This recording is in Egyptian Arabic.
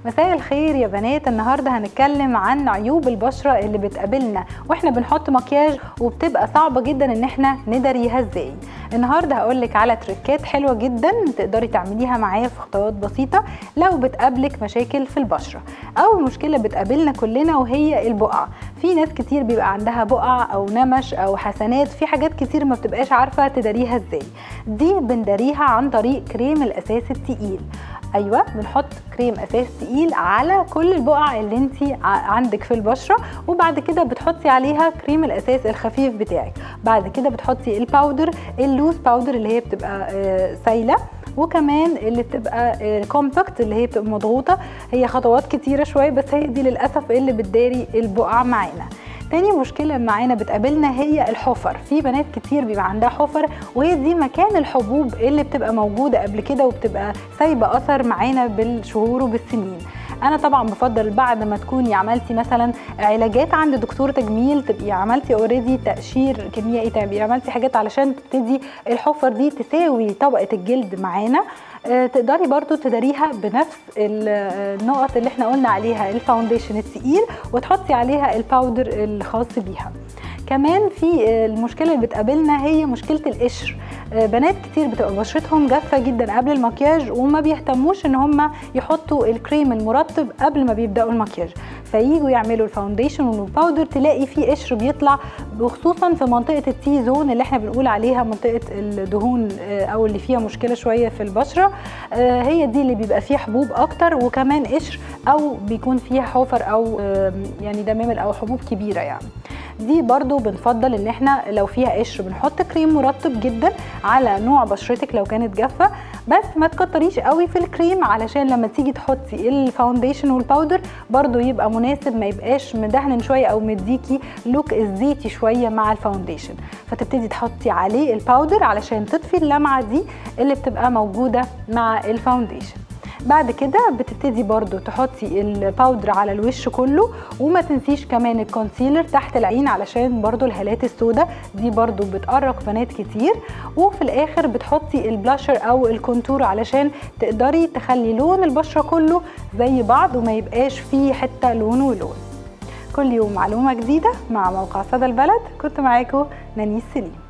مساء الخير يا بنات النهارده هنتكلم عن عيوب البشره اللي بتقابلنا واحنا بنحط مكياج وبتبقى صعبه جدا ان احنا نداريها ازاي النهارده هقول لك على تريكات حلوه جدا تقدري تعمليها معايا في خطوات بسيطه لو بتقابلك مشاكل في البشره اول مشكله بتقابلنا كلنا وهي البقع في ناس كتير بيبقى عندها بقع او نمش او حسنات في حاجات كتير ما بتبقاش عارفه تداريها ازاي دي بنداريها عن طريق كريم الاساس التقيل ايوه بنحط كريم اساس تقيل على كل البقع اللي انت عندك في البشره وبعد كده بتحطي عليها كريم الاساس الخفيف بتاعك بعد كده بتحطي الباودر اللوز باودر اللي هي بتبقى سايله وكمان اللي بتبقى كومباكت اللي هي بتبقى مضغوطه هي خطوات كتيره شويه بس هي دي للاسف اللي بتداري البقع معانا تاني مشكلة معانا بتقابلنا هي الحفر في بنات كتير بيبقى عندها حفر وهي دي مكان الحبوب اللي بتبقى موجودة قبل كده وبتبقى سايبة أثر معانا بالشهور وبالسنين انا طبعا بفضل بعد ما تكوني عملتي مثلا علاجات عند دكتور تجميل تبقي عملتي اوريدي تقشير كيميائي تبقي عملتي حاجات علشان تبتدي الحفر دي تساوي طبقه الجلد معانا تقدري برضو تداريها بنفس النقط اللي احنا قلنا عليها الفاونديشن التقيل وتحطي عليها الباودر الخاص بيها كمان في المشكله اللي بتقابلنا هي مشكله القشر بنات كتير بتبقى بشرتهم جافه جدا قبل المكياج وما بيهتموش ان هم يحطوا الكريم المرطب قبل ما بيبداوا المكياج فييجوا يعملوا الفاونديشن والباودر تلاقي فيه قشر بيطلع وخصوصا في منطقه التي زون اللي احنا بنقول عليها منطقه الدهون او اللي فيها مشكله شويه في البشره هي دي اللي بيبقى فيها حبوب اكتر وكمان قشر او بيكون فيها حفر او يعني دمامل او حبوب كبيره يعني دي برضو بنفضل ان احنا لو فيها قشر بنحط كريم مرطب جدا على نوع بشرتك لو كانت جافه بس ما تكتريش قوي في الكريم علشان لما تيجي تحطي الفاونديشن والباودر برضو يبقى مناسب ما يبقاش مدهن شويه او مديكي لوك الزيتي شويه مع الفاونديشن فتبتدي تحطي عليه الباودر علشان تطفي اللمعه دي اللي بتبقى موجوده مع الفاونديشن بعد كده بتبتدي برضو تحطي الباودر على الوش كله وما تنسيش كمان الكونسيلر تحت العين علشان برضو الهالات السوداء دي برضو بتقرق بنات كتير وفي الاخر بتحطي البلاشر او الكونتور علشان تقدري تخلي لون البشره كله زي بعض وما يبقاش فيه حته لون ولون كل يوم معلومه جديده مع موقع صدى البلد كنت معاكم نانيس سليم